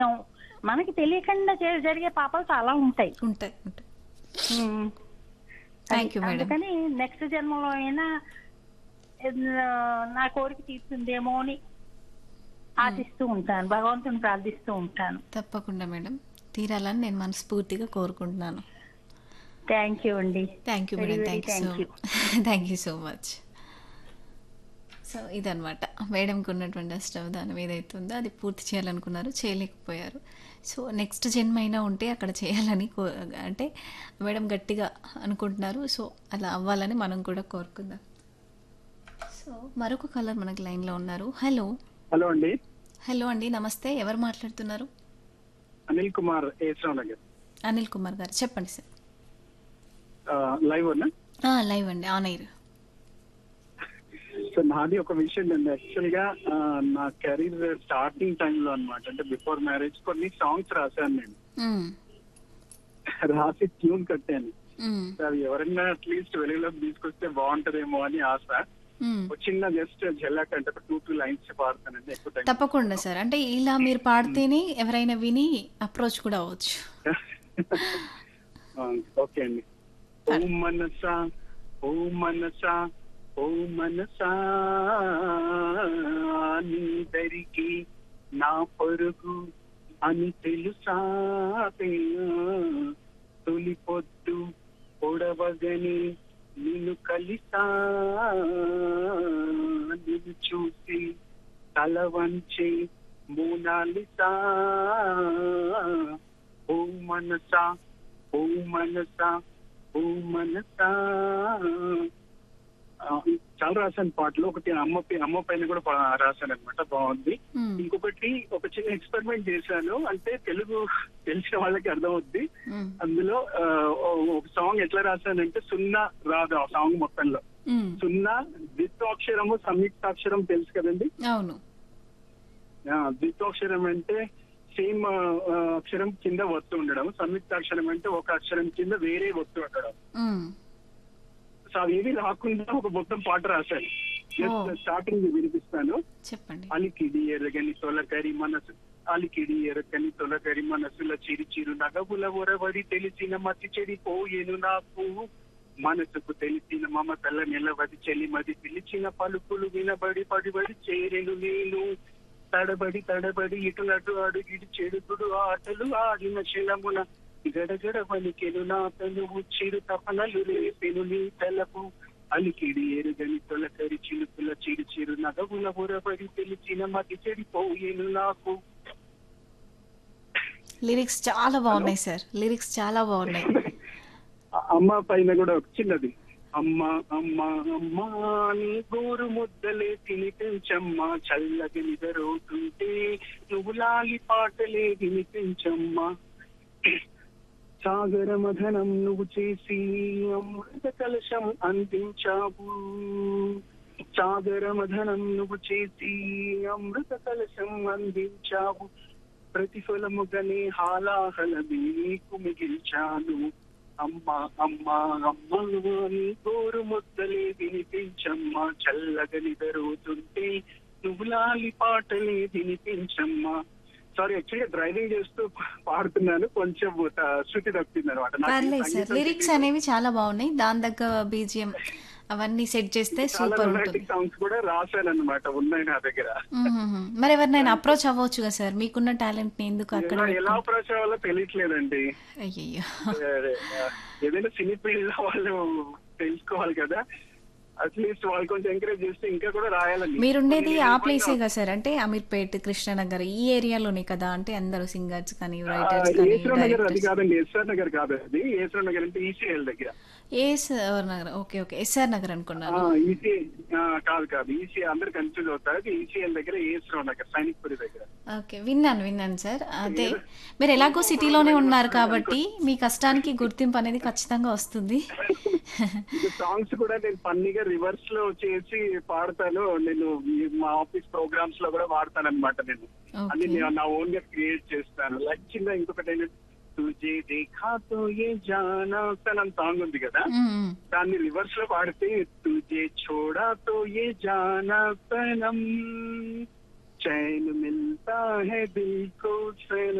మనకి తెలియకుండా చే- జరిగే పాపాలు చాలా ఉంటాయి ఉంటాయి ఉంటాయి ఉమ్. థ్యాంక్ యూ అది- మేడం అందుకని నెక్స్ట్ జన్మలో అయినా ఆ, నా కోరిక తీరుతుందేమో అని ఆశిస్తూ ఉంటాను భగవంతుని ప్రార్థిస్తూ ఉంటాను తప్పకుండా మేడం తీరాలని నేను మనస్ఫూర్తిగా కోరుకుంటున్నాను థ్యాంక్ యూ అండి thank you Very, madam very thank you thank so thank you so much so ఇదనమాట మేడంకి ఉన్నటువంటి అష్టవధానం ఏదైతే ఉందో అది పూర్తి చేయాలనుకున్నారు చేయలేకపోయారు సో నెక్స్ట్ జన్మ అయినా ఉంటే అక్కడ చేయాలని కో అంటే మేడం గట్టిగా అనుకుంటున్నారు సో అలా అవ్వాలని మనం కూడా కోరుకుందాం సో మరొక కలర్ మనకి లైన్లో ఉన్నారు హలో హలో అండి హలో అండి నమస్తే ఎవరు మాట్లాడుతున్నారు అనిల్ కుమార్ ఏశ్రావ్ నగర్ అనిల్ కుమార్ గారు చెప్పండి సార్ ఆ, లైవ్ అన్నా ఆ, లైవ్ అండి ఆన్ ఎయిర్ సో నాది ఒక విషయం అండి యాక్చువల్ గా ఆ, నా కెరీర్ స్టార్టింగ్ టైంలో అన్నమాట అంటే బిఫోర్ మ్యారేజ్ కొన్ని సాంగ్స్ రాశాను నేను మ్మ్. రాసి ట్యూన్ కట్టాను మ్మ్. సో అవి ఎవరైనా అట్లీస్ట్ వెలుగులోకి తీసుకొస్తే బాగుంటదేమో అని ఆశ మ్మ్. ఒక చిన్న జస్ట్ జెల్లాక్ అంటే ఒక టూ టూ లైన్స్ పాడతానండి ఎక్కువ టైం తప్పకుండా సార్ అంటే ఇలా మీరు పాడితేనే ఎవరైనా విని అప్రోచ్ కూడా అవ్వచ్చు ఓకే అండి ఓ మనసా ఓ మనసా ఓ మనసా నీ దరికి నా పరుగు అని తెలుసా తొలి పొద్దు పొడవగని నిన్ను కలిసా నిన్ను చూసి తల వంచి మూనాలిసా ఓ మనసా ఓ మనసా ఓ మనసా ఆ, చాలా రాశాను పాటలు ఒకటి అమ్మ పై- అమ్మ పైన కూడా పా- రాశాను అనమాట బాగుంది మ్మ్. ఇంకొకటి ఒక చిన్న ఎక్స్పెరిమెంట్ చేశాను అంటే తెలుగు తెలిసిన వాళ్ళకి అర్థమవుద్ది మ్మ్. అందులో ఆ, ఓ- ఒక సాంగ్ ఎట్లా రాశానంటే సున్నా రాదు ఆ సాంగ్ మొత్తంలో మ్మ్. సున్నా ద్విత్వాక్షరము సంయుక్తాక్షరం తెలుసు కదండి అవును ఆ, ద్విత్వాక్షరం అంటే సేమ్ అక్షరం కింద వస్తు ఉండడం సంయుక్తాక్షరం అంటే ఒక అక్షరం కింద వేరే వస్తు ఉండడం మ్మ్. సో అవేవి రాకుండా ఒక మొత్తం పాట రాశాను ఓ. స్టార్టింగ్ వినిపిస్తాను చెప్పండి అలికిడి ఎరగని తొలకరి మనసు అలికిడి ఎరగని తొలకరి మనసుల చిరు చిరు నగవుల ఒరవడి తెలిసిన మతి చెడిపోయేను నాకు మనసుకు తెలిసిన మమతల నిలవది చెలిమది పిలిచిన పలుకులు వినబడి పడిబడి చేరెను నేను తడబడి తడబడి ఇటునటు అడుగిడి చెడుగుడు ఆటలు ఆడిన శిలమున గడగడ వలికెను నా తనువు చిరు తపనలు రేపెను నీ తలపు అలికిడి ఎరుగని తొలకరి చిలుకుల చిరు చిరు నగవుల బురబడి తెలిసిన మతి చెడిపోయేను నాకు లిరిక్స్ చాలా బాగున్నాయి సార్ లిరిక్స్ చాలా బాగున్నాయి ఆ అమ్మ పైన కూడా ఒక చిన్నది అమ్మ అమ్మ అమ్మ నీ గోరు ముద్దలే తినిపించమ్మా చల్లగా నిదరోతుంటే నువ్వు లాగి పాటలే వినిపించమ్మా సాగర మధనం నువ్వు చేసి అమృత కలశం అందించావు సాగర మధనం నువ్వు చేసి అమృత కలశం అందించావు ప్రతిఫలముగనే హాలాహలమే నీకు మిగిల్చాను అమ్మా అమ్మా అమ్మా నీ గోరు ముద్దలే వినిపించమ్మా చల్లగా నిదరోతుంటే నువ్వు లాలి పాటలే వినిపించమ్మా సారీ యాక్చువల్గా డ్రైవింగ్ చేస్తూ పాడుతున్నాను కొంచెం ఆ, శృతి తప్పింది అనమాట పర్లేదు సార్ లిరిక్స్ అనేవి చాలా బాగున్నాయి దాని దగ్గర బీజిఎం అవన్నీ సెట్ చేస్తే చాలా సూపర్ ఉంటుంది రొమాంటిక్ సాంగ్స్ కూడా రాశాను అనమాట ఉన్నాయి నా దగ్గర మ్మ్. మరి ఎవరినైనా అప్రోచ్ అవ్వచ్చు కదా సార్ మీకున్న టాలెంట్ ని ఎందుకు అక్కడ ఎలా- ఎలా అప్రోచ్ అవ్వాలో తెలియట్లేదండి అయ్యయ్యో అదే, ఆ, ఏదైనా సినీ ఫీల్డ్ లో వాళ్ళు తెలుసుకోవాలి కదా అట్లీస్ట్ వాళ్ళు కొంచెం ఎంకరేజ్ చేస్తే ఇంకా కూడా రాయాలని మీరుండేది కొన్ని ఆ నేను ప్లేసే కదా సార్ అంటే అమీర్పేట్ కృష్ణనగర్ ఈ ఏరియాలోనే కదా అంటే అందరూ సింగర్స్ కానీ ఆ, రైటర్స్ కానీ ఏసరావు నగర్ అది డైరెక్టర్స్ కాదండి ఎస్ఆర్ నగర్ కాదు అది ఏసరావు నగర్ అంటే ఈసీఎల్ దగ్గర ASR Nagar okay okay SR Nagar అనుకున్నాను ఈసీ కాదు కాదు ఈసీ అందరు కన్ఫ్యూజ్ అవుతారు అది ఈసీఎల్ దగ్గర ఏసరావు నగర్ సైనిక్పురి దగ్గర ఓకే విన్నాను విన్నాను సార్ అదే మీరు ఎలాగో సిటీలోనే ఉన్నారు కాబట్టి మీ కష్టానికి గుర్తింపు అనేది ఖచ్చితంగా వస్తుంది ఇది సాంగ్స్ కూడా నేను ఫన్నీగా రివర్స్ లో చేసి పాడతాను నేను ఈ మా ఆఫీస్ ప్రోగ్రామ్స్ లో కూడా వాడతాను అనమాట నేను అన్ని ఓకే నేను నా ఓన్ గా క్రియేట్ చేస్తాను లైక్ చిన్న ఇంకొకటి ఏంటంటే తుజే దేఖా తో ఏ జానా అని సాంగ్ ఉంది కదా దాన్ని రివర్స్ లో పాడితే తుజే చోడా తో ఏ జానా సనం चैन मिलता है दिल को चैन